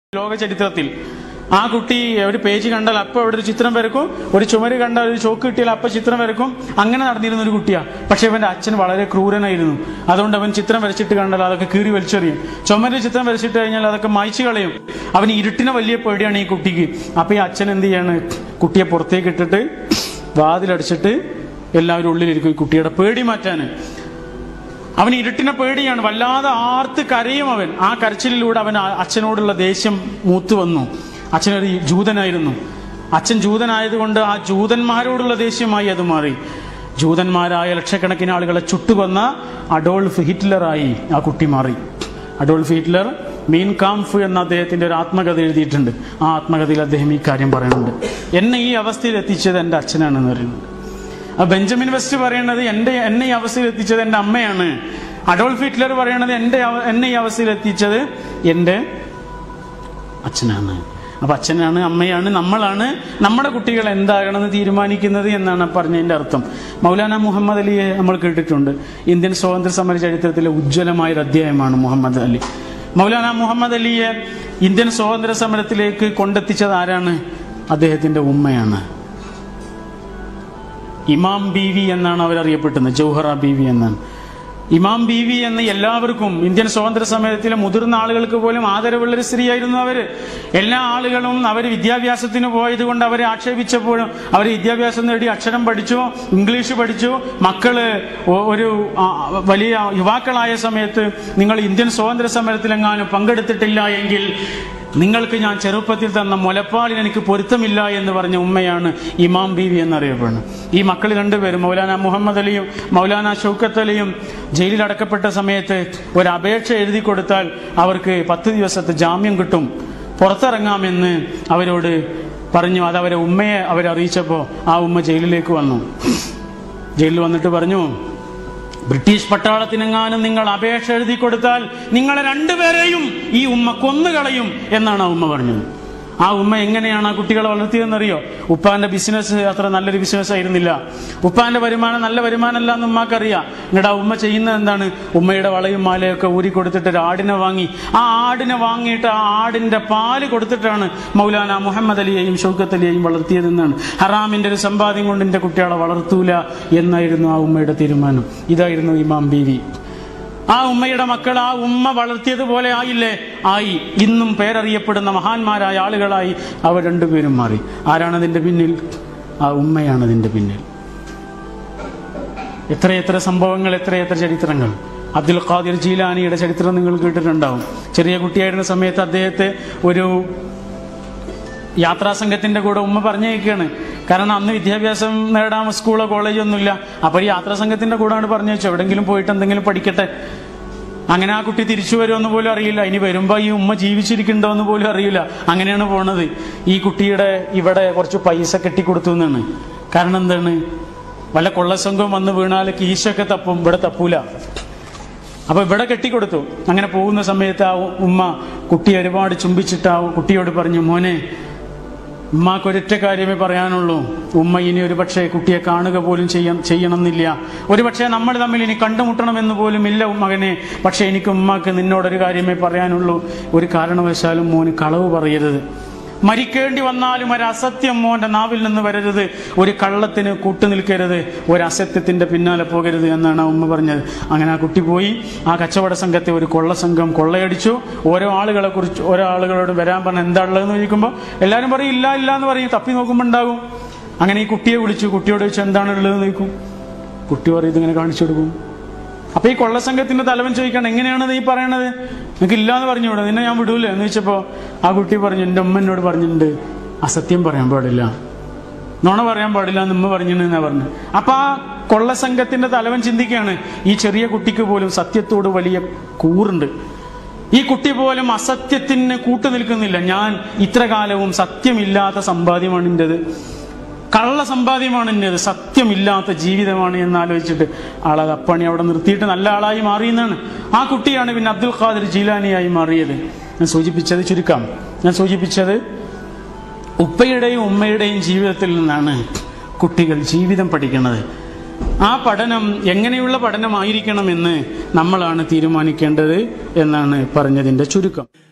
ലോക ചരിത്രത്തിൽ ആ കുട്ടി ഒരു പേജ് കണ്ടാൽ അപ്പൊ അവിടെ ഒരു ചിത്രം വരക്കും ഒരു ചുമര് കണ്ടാൽ ഒരു ചോക്ക് കിട്ടിയാൽ അപ്പൊ ചിത്രം വരക്കും അങ്ങനെ നടന്നിരുന്ന ഒരു കുട്ടിയാ പക്ഷെ ഇവന്റെ അച്ഛൻ വളരെ ക്രൂരനായിരുന്നു അതുകൊണ്ട് അവൻ ചിത്രം വരച്ചിട്ട് കണ്ടാൽ അതൊക്കെ കീറി വലിച്ചെറിയും ചുമരിൽ ചിത്രം വരച്ചിട്ട് കഴിഞ്ഞാൽ അതൊക്കെ മായ്ച്ചു കളയും അവന് ഇരുട്ടിനെ വലിയ പേടിയാണ് ഈ കുട്ടിക്ക് അപ്പൊ ഈ അച്ഛൻ എന്ത് ചെയ്യാണ് കുട്ടിയെ പുറത്തേക്ക് ഇട്ടിട്ട് വാതിലടിച്ചിട്ട് എല്ലാവരും ഉള്ളിലിരിക്കും ഈ കുട്ടിയുടെ പേടി മാറ്റാന് അവൻ ഇരുട്ടിനെ പേടിയാണ് വല്ലാതെ ആർത്ത് കരയും അവൻ ആ കരച്ചിലിലൂടെ അവൻ ആ- അച്ഛനോടുള്ള ദേഷ്യം മൂത്തു വന്നു അച്ഛനൊരു ജൂതനായിരുന്നു അച്ഛൻ ജൂതനായതുകൊണ്ട് ആ ജൂതന്മാരോടുള്ള ദേഷ്യമായി അത് മാറി ജൂതന്മാരായ ലക്ഷക്കണക്കിന് ആളുകളെ ചുട്ടുകൊന്ന അഡോൾഫ് ഹിറ്റ്ലറായി ആ കുട്ടി മാറി അഡോൾഫ് ഹിറ്റ്ലർ മീൻ കാംഫ് എന്ന അദ്ദേഹത്തിന്റെ ഒരു ആത്മകഥ എഴുതിയിട്ടുണ്ട് ആ ആത്മകഥയിൽ അദ്ദേഹം ഈ കാര്യം പറയുന്നുണ്ട് എന്നെ ഈ അവസ്ഥയിൽ എത്തിച്ചത് എൻ്റെ അച്ഛനാണെന്ന് പറയുന്നുണ്ട് ആ ബെഞ്ചമിൻ വെസ്റ്റ് പറയണത് എന്റെ എന്നെ ഈ അവസ്ഥയിൽ എത്തിച്ചത് എന്റെ അമ്മയാണ് അഡോൾഫ് ഹിറ്റ്ലർ പറയണത് എന്റെ അവ- എന്നെ ഈ അവസ്ഥയിൽ എത്തിച്ചത് എന്റെ അച്ഛനാണ് അപ്പൊ അച്ഛനാണ് അമ്മയാണ് നമ്മളാണ് നമ്മുടെ കുട്ടികൾ എന്താകണമെന്ന് തീരുമാനിക്കുന്നത് എന്നാണ് പറഞ്ഞതിന്റെ അർത്ഥം മൗലാന മുഹമ്മദ് അലിയെ നമ്മൾ കേട്ടിട്ടുണ്ട് ഇന്ത്യൻ സ്വാതന്ത്ര്യ സമര ചരിത്രത്തിലെ ഉജ്ജ്വലമായ ഒരു അധ്യായമാണ് മുഹമ്മദ് അലി മൗലാന മുഹമ്മദ് അലിയെ ഇന്ത്യൻ സ്വാതന്ത്ര്യ സമരത്തിലേക്ക് കൊണ്ടെത്തിച്ചത് ആരാണ് അദ്ദേഹത്തിന്റെ ഉമ്മയാണ് ഇമാം ബീവി എന്നാണ് അവർ അറിയപ്പെടുന്നത് ജൗഹറ ബീവി എന്നാണ് ഇമാം ബീവി എന്ന് എല്ലാവർക്കും ഇന്ത്യൻ സ്വാതന്ത്ര്യ സമരത്തിലെ മുതിർന്ന ആളുകൾക്ക് പോലും ആദരവുള്ളൊരു സ്ത്രീയായിരുന്നു അവര് എല്ലാ ആളുകളും അവർ വിദ്യാഭ്യാസത്തിന് പോയത് കൊണ്ട് അവരെ ആക്ഷേപിച്ചപ്പോഴും അവർ വിദ്യാഭ്യാസം നേടി അക്ഷരം പഠിച്ചു ഇംഗ്ലീഷ് പഠിച്ചു മക്കള് ഒ- ഒരു ആ, വലിയ യുവാക്കളായ സമയത്ത് നിങ്ങൾ ഇന്ത്യൻ സ്വാതന്ത്ര്യ സമരത്തിലെങ്ങാനും പങ്കെടുത്തിട്ടില്ല എങ്കിൽ നിങ്ങൾക്ക് ഞാൻ ചെറുപ്പത്തിൽ തന്ന മുലപ്പാലിന് എനിക്ക് പൊരുത്തമില്ല എന്ന് പറഞ്ഞ ഉമ്മയാണ് ഇമാം ബീവി എന്നറിയപ്പെടുന്നത് ഈ മക്കൾ രണ്ടുപേരും മൗലാന മുഹമ്മദ് അലിയും മൗലാന ഷൗക്കത്ത് അലിയും ജയിലിൽ അടക്കപ്പെട്ട സമയത്ത് ഒരു അപേക്ഷ എഴുതി കൊടുത്താൽ അവർക്ക് പത്ത് ദിവസത്തെ ജാമ്യം കിട്ടും പുറത്തിറങ്ങാമെന്ന് അവരോട് പറഞ്ഞു അത് അവരെ ഉമ്മയെ അവരറിയിച്ചപ്പോൾ ആ ഉമ്മ ജയിലിലേക്ക് വന്നു ജയിലിൽ വന്നിട്ട് പറഞ്ഞു ബ്രിട്ടീഷ് പട്ടാളത്തിനെങ്ങാനും നിങ്ങൾ അപേക്ഷ എഴുതി കൊടുത്താൽ നിങ്ങളെ രണ്ടുപേരെയും ഈ ഉമ്മ കൊന്നുകളയും എന്നാണ് ആ ഉമ്മ പറഞ്ഞത് ആ ഉമ്മ എങ്ങനെയാണ് ആ കുട്ടികളെ വളർത്തിയതെന്നറിയോ ഉപ്പാന്റെ ബിസിനസ് അത്ര നല്ലൊരു ബിസിനസ് ആയിരുന്നില്ല ഉപ്പാന്റെ വരുമാനം നല്ല വരുമാനമല്ല എന്ന് ഉമ്മാക്കറിയാം എന്നിട്ട് ആ ഉമ്മ ചെയ്യുന്നത് എന്താണ് ഉമ്മയുടെ വളയും മാലയൊക്കെ ഊരി കൊടുത്തിട്ട് ഒരു ആടിനെ വാങ്ങി ആ ആടിനെ വാങ്ങിയിട്ട് ആ ആടിന്റെ പാല് കൊടുത്തിട്ടാണ് മൗലാന മുഹമ്മദ് അലിയെയും ഷൗക്കത്ത് അലിയെയും വളർത്തിയതെന്നാണ് ഹറാമിന്റെ ഒരു സമ്പാദ്യം കൊണ്ട് എന്റെ കുട്ടികളെ വളർത്തൂല എന്നായിരുന്നു ആ ഉമ്മയുടെ തീരുമാനം ഇതായിരുന്നു ഇമാം ബീവി ആ ഉമ്മയുടെ മക്കൾ ആ ഉമ്മ വളർത്തിയതുപോലെ ആയില്ലേ ആയി ഇന്നും പേരറിയപ്പെടുന്ന മഹാന്മാരായ ആളുകളായി അവർ രണ്ടുപേരും മാറി ആരാണതിന്റെ പിന്നിൽ ആ ഉമ്മയാണ് അതിന്റെ പിന്നിൽ എത്രയെത്ര സംഭവങ്ങൾ എത്രയെത്ര ചരിത്രങ്ങൾ അബ്ദുൽ ഖാദിർ ജീലാനിയുടെ ചരിത്രം നിങ്ങൾ കേട്ടിട്ടുണ്ടാവും ചെറിയ കുട്ടിയായിരുന്ന സമയത്ത് അദ്ദേഹത്തെ ഒരു യാത്രാ സംഘത്തിന്റെ കൂടെ ഉമ്മ പറഞ്ഞേക്കാണ് കാരണം അന്ന് വിദ്യാഭ്യാസം നേടാൻ സ്കൂളോ കോളേജോ ഒന്നുമില്ല അപ്പൊ ഈ യാത്രാ സംഘത്തിന്റെ കൂടെയാണ് പറഞ്ഞു വെച്ചു എവിടെങ്കിലും പോയിട്ട് എന്തെങ്കിലും പഠിക്കട്ടെ അങ്ങനെ ആ കുട്ടി തിരിച്ചു വരുമെന്ന് പോലും അറിയില്ല ഇനി വരുമ്പോ ഈ ഉമ്മ ജീവിച്ചിരിക്കണ്ടോ എന്ന് പോലും അറിയില്ല അങ്ങനെയാണ് പോണത് ഈ കുട്ടിയുടെ ഇവിടെ കുറച്ച് പൈസ കെട്ടിക്കൊടുത്തു എന്നാണ് കാരണം എന്താണ് വല്ല കൊള്ളസംഘം വന്ന് വീണാൽ കീശൊക്കെ തപ്പും ഇവിടെ തപ്പൂല അപ്പൊ ഇവിടെ കെട്ടിക്കൊടുത്തു അങ്ങനെ പോകുന്ന സമയത്ത് ആ ഉമ്മ കുട്ടിയെ ഒരുപാട് ചുംബിച്ചിട്ട് ആ കുട്ടിയോട് പറഞ്ഞു മോനെ ഉമ്മാക്കൊരൊറ്റ കാര്യമേ പറയാനുള്ളൂ ഉമ്മ ഇനി ഒരു പക്ഷേ കുട്ടിയെ കാണുക പോലും ചെയ്യാൻ ചെയ്യണമെന്നില്ല ഒരു പക്ഷേ നമ്മൾ തമ്മിൽ ഇനി കണ്ടുമുട്ടണമെന്ന് പോലും ഇല്ല മകനെ പക്ഷേ എനിക്ക് ഉമ്മാക്ക് നിന്നോടൊരു കാര്യമേ പറയാനുള്ളൂ ഒരു കാരണവശാലും മോന് കളവ് പറയരുത് മരിക്കേണ്ടി വന്നാലും ഒരു അസത്യം മോന്റെ നാവിൽ നിന്ന് വരരുത് ഒരു കള്ളത്തിന് കൂട്ടുനിൽക്കരുത് ഒരു അസത്യത്തിന്റെ പിന്നാലെ പോകരുത് എന്നാണ് ആ ഉമ്മ പറഞ്ഞത് അങ്ങനെ ആ കുട്ടി പോയി ആ കച്ചവട സംഘത്തെ ഒരു കൊള്ള സംഘം കൊള്ളയടിച്ചു ഓരോ ആളുകളെ കുറിച്ച് ഓരോ ആളുകളോട് വരാൻ പറഞ്ഞ എന്താ ഉള്ളതെന്ന് ചോദിക്കുമ്പോൾ എല്ലാവരും പറയും ഇല്ല ഇല്ല എന്ന് പറയും തപ്പി നോക്കുമ്പോൾ ഉണ്ടാകും അങ്ങനെ ഈ കുട്ടിയെ വിളിച്ചു കുട്ടിയോട് ചോദിച്ചു എന്താണ് ഉള്ളതെന്ന് ചോദിക്കും കുട്ടി പറയും ഇതിങ്ങനെ കാണിച്ചു കൊടുക്കും അപ്പൊ ഈ കൊള്ളസംഘത്തിന്റെ തലവൻ ചോദിക്കണം എങ്ങനെയാണ് നീ പറയണത് നിനക്ക് ഇല്ലാന്ന് പറഞ്ഞുകൂടെ നിന്നെ ഞാൻ വിടൂല എന്ന് വെച്ചപ്പോ ആ കുട്ടി പറഞ്ഞു എന്റെ ഉമ്മ എന്നോട് പറഞ്ഞിട്ടുണ്ട് അസത്യം പറയാൻ പാടില്ല നുണ പറയാൻ പാടില്ല എന്ന് ഉമ്മ പറഞ്ഞിട്ടുണ്ടെന്നാ പറഞ്ഞു അപ്പൊ ആ കൊള്ളസംഘത്തിന്റെ തലവൻ ചിന്തിക്കുകയാണ് ഈ ചെറിയ കുട്ടിക്ക് പോലും സത്യത്തോട് വലിയ കൂറുണ്ട് ഈ കുട്ടി പോലും അസത്യത്തിന് കൂട്ടുനിൽക്കുന്നില്ല ഞാൻ ഇത്ര കാലവും സത്യമില്ലാത്ത സമ്പാദ്യമാണ് എൻ്റെത് കള്ള സമ്പാദ്യമാണ് എൻ്റെത് സത്യമില്ലാത്ത ജീവിതമാണ് എന്ന് ആലോചിച്ചിട്ട് ആളത് അപ്പണി അവിടെ നിർത്തിയിട്ട് നല്ല ആളായി മാറിയെന്നാണ് ആ കുട്ടിയാണ് പിന്നെ അബ്ദുൽ ഖാദിർ ജീലാനിയായി മാറിയത് ഞാൻ സൂചിപ്പിച്ചത് ചുരുക്കാം ഞാൻ സൂചിപ്പിച്ചത് ഉപ്പയുടെയും ഉമ്മയുടെയും ജീവിതത്തിൽ നിന്നാണ് കുട്ടികൾ ജീവിതം പഠിക്കുന്നത് ആ പഠനം എങ്ങനെയുള്ള പഠനമായിരിക്കണമെന്ന് നമ്മളാണ് തീരുമാനിക്കേണ്ടത് എന്നാണ് പറഞ്ഞതിൻ്റെ ചുരുക്കം